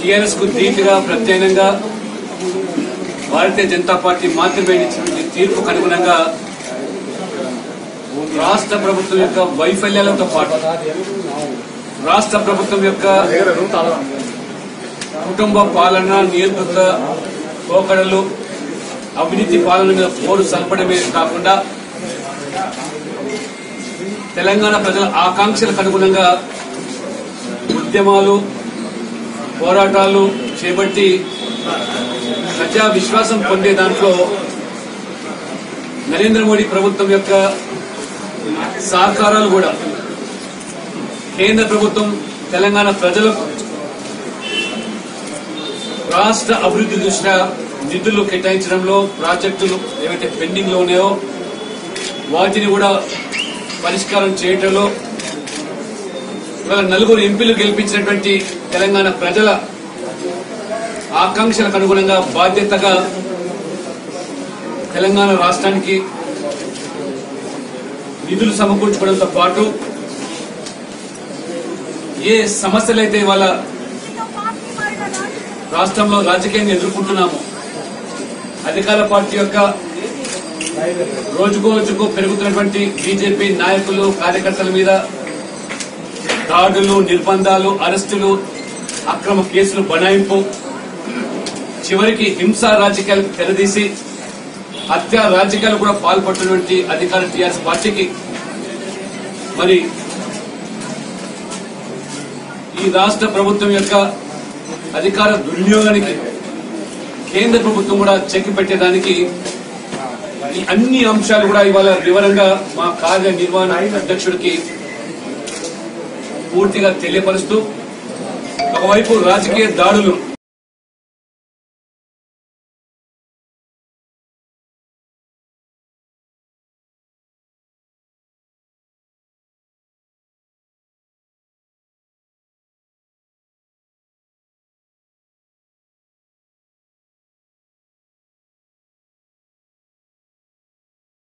TRS కు ధీటుగా ప్రత్యామ్నాయంగా భారతీయ జనతా పార్టీ మాత్రమే ఇచ్చినటువంటి తీర్పుకు అనుగుణంగా రాష్ట్ర ప్రభుత్వం యొక్క వైఫల్యాలతో పాటు రాష్ట్ర ప్రభుత్వం యొక్క కుటుంబ పాలన నియంత్రిత పోకడలు అవినీతి పాలన మీద పోరు సల్పడమే కాకుండా తెలంగాణ ప్రజల ఆకాంక్షలకు అనుగుణంగా ఉద్యమాలు పోరాటాలు చేపట్టి ప్రజా విశ్వాసం పొందే దాంట్లో నరేంద్ర మోడీ ప్రభుత్వం యొక్క సహకారాలు కూడా కేంద్ర ప్రభుత్వం తెలంగాణ ప్రజలకు రాష్ట్ర అభివృద్ధి దృష్ట్యా నిధులు కేటాయించడంలో ప్రాజెక్టులు ఏవైతే పెండింగ్ లో ఉన్నాయో వాటిని కూడా పరిష్కారం చేయటంలో ఇవాళ నలుగురు ఎంపీలు గెలిపించినటువంటి తెలంగాణ ప్రజల ఆకాంక్షలకు అనుగుణంగా బాధ్యతగా తెలంగాణ రాష్ట్రానికి నిధులు సమకూర్చుకోవడంతో పాటు ఏ సమస్యలైతే ఇవాళ రాష్ట్రంలో రాజకీయంగా ఎదుర్కొంటున్నాము అధికార పార్టీ యొక్క రోజుకు రోజుకు పెరుగుతున్నటువంటి బీజేపీ నాయకులు కార్యకర్తల మీద దాడులు నిర్బంధాలు అరెస్టులు అక్రమ కేసులు బనాయింపు చివరికి హింసా రాజకీయాలకు తెరదీసి హత్య రాజకీయాలు కూడా పాల్పడుతున్నటువంటి అధికార టీఆర్ఎస్ పార్టీకి మరి ఈ రాష్ట్ర ప్రభుత్వం యొక్క అధికార దుర్వినియోగానికి కేంద్ర ప్రభుత్వం కూడా చెక్ పెట్టేదానికి ఈ అన్ని అంశాలు కూడా ఇవాళ వివరంగా మా కార్యనిర్వహణ అధ్యక్షుడికి పూర్తిగా తెలియపరుస్తూ ఒకవైపు రాజకీయ దాడులు